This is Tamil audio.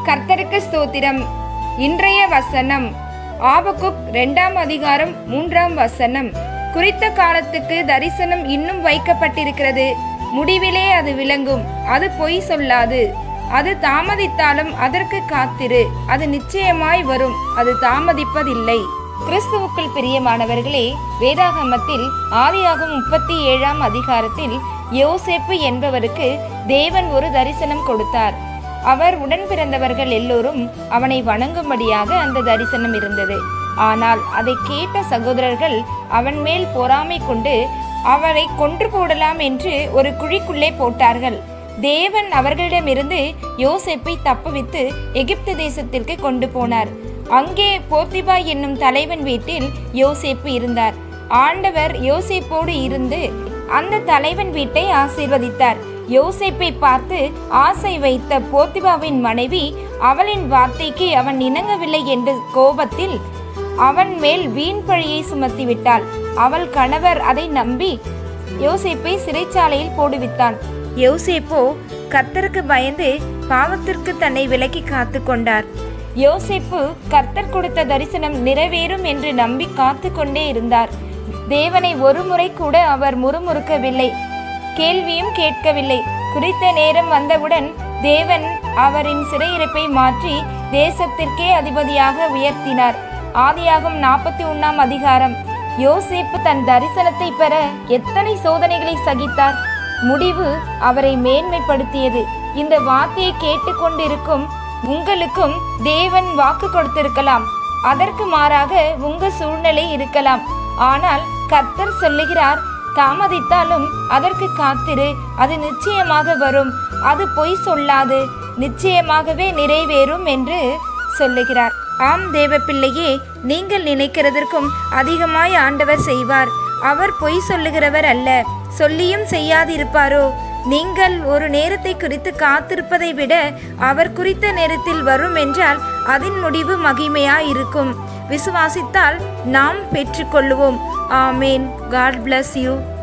கர்த்தருக்கு ஸ்தோத்திரம் இன்றைய வசனம் ஆபகுக் இரண்டாம் அதிகாரம் மூன்றாம் வசனம் குறித்த காலத்துக்கு தரிசனம் இன்னும் வைக்கப்பட்டிருக்கிறது முடிவிலே அது விளங்கும் அது பொய் சொல்லாது அது தாமதித்தாலும் அதற்கு காத்திரு அது நிச்சயமாய் வரும் அது தாமதிப்பதில்லை கிறிஸ்துவுக்குள் பிரியமானவர்களே வேதாகமத்தில் ஆதியாகும் முப்பத்தி ஏழாம் அதிகாரத்தில் யோசேப்பு என்பவருக்கு தேவன் ஒரு தரிசனம் கொடுத்தார் அவர் உடன் பிறந்தவர்கள் எல்லோரும் அவனை வணங்கும்படியாக அந்த தரிசனம் இருந்தது ஆனால் அதை கேட்ட சகோதரர்கள் அவன் மேல் பொறாமை கொண்டு அவரை கொன்று போடலாம் என்று ஒரு குழிக்குள்ளே போட்டார்கள் தேவன் அவர்களிடமிருந்து யோசேப்பை தப்புவித்து எகிப்து தேசத்திற்கு கொண்டு போனார் அங்கே போர்த்திபா என்னும் தலைவன் வீட்டில் யோசேப்பு இருந்தார் ஆண்டவர் யோசேப்போடு இருந்து அந்த தலைவன் வீட்டை ஆசீர்வதித்தார் யோசேப்பை பார்த்து ஆசை வைத்த போர்த்திபாவின் மனைவி அவளின் வார்த்தைக்கு அவன் இணங்கவில்லை என்ற கோபத்தில் அவன் மேல் வீண் பழியை சுமத்தி விட்டாள் அவள் கணவர் அதை நம்பி யோசேப்பை சிறைச்சாலையில் போடுவித்தான் யோசேப்போ கர்த்தருக்கு பயந்து பாவத்திற்கு தன்னை விலக்கி காத்து கொண்டார் யோசேப்பு கர்த்தர் கொடுத்த தரிசனம் நிறைவேறும் என்று நம்பி காத்து கொண்டே இருந்தார் தேவனை ஒரு முறை கூட அவர் முறுமுறுக்கவில்லை கேள்வியும் கேட்கவில்லை குறித்த நேரம் வந்தவுடன் தேவன் அவரின் சிறையிருப்பை மாற்றி தேசத்திற்கே அதிபதியாக உயர்த்தினார் ஆதியாகும் நாற்பத்தி ஒன்னாம் அதிகாரம் யோசேப்பு தன் தரிசனத்தை பெற எத்தனை சோதனைகளை சகித்தார் முடிவு அவரை மேன்மைப்படுத்தியது இந்த வார்த்தையை கேட்டுக்கொண்டிருக்கும் உங்களுக்கும் தேவன் வாக்கு கொடுத்திருக்கலாம் அதற்கு மாறாக உங்க சூழ்நிலை இருக்கலாம் ஆனால் கர்த்தர் சொல்லுகிறார் தாமதித்தாலும் அதற்கு காத்திரு அது நிச்சயமாக வரும் அது பொய் சொல்லாது நிச்சயமாகவே நிறைவேறும் என்று சொல்லுகிறார் ஆம் தேவ பிள்ளையே நீங்கள் நினைக்கிறதற்கும் அதிகமாய் ஆண்டவர் செய்வார் அவர் பொய் சொல்லுகிறவர் அல்ல சொல்லியும் செய்யாதிருப்பாரோ நீங்கள் ஒரு நேரத்தை குறித்து காத்திருப்பதை விட அவர் குறித்த நேரத்தில் வரும் என்றால் அதன் முடிவு மகிமையாயிருக்கும் விசுவாசித்தால் நாம் பெற்றுக்கொள்ளுவோம் ஆமேன் காட் bless யூ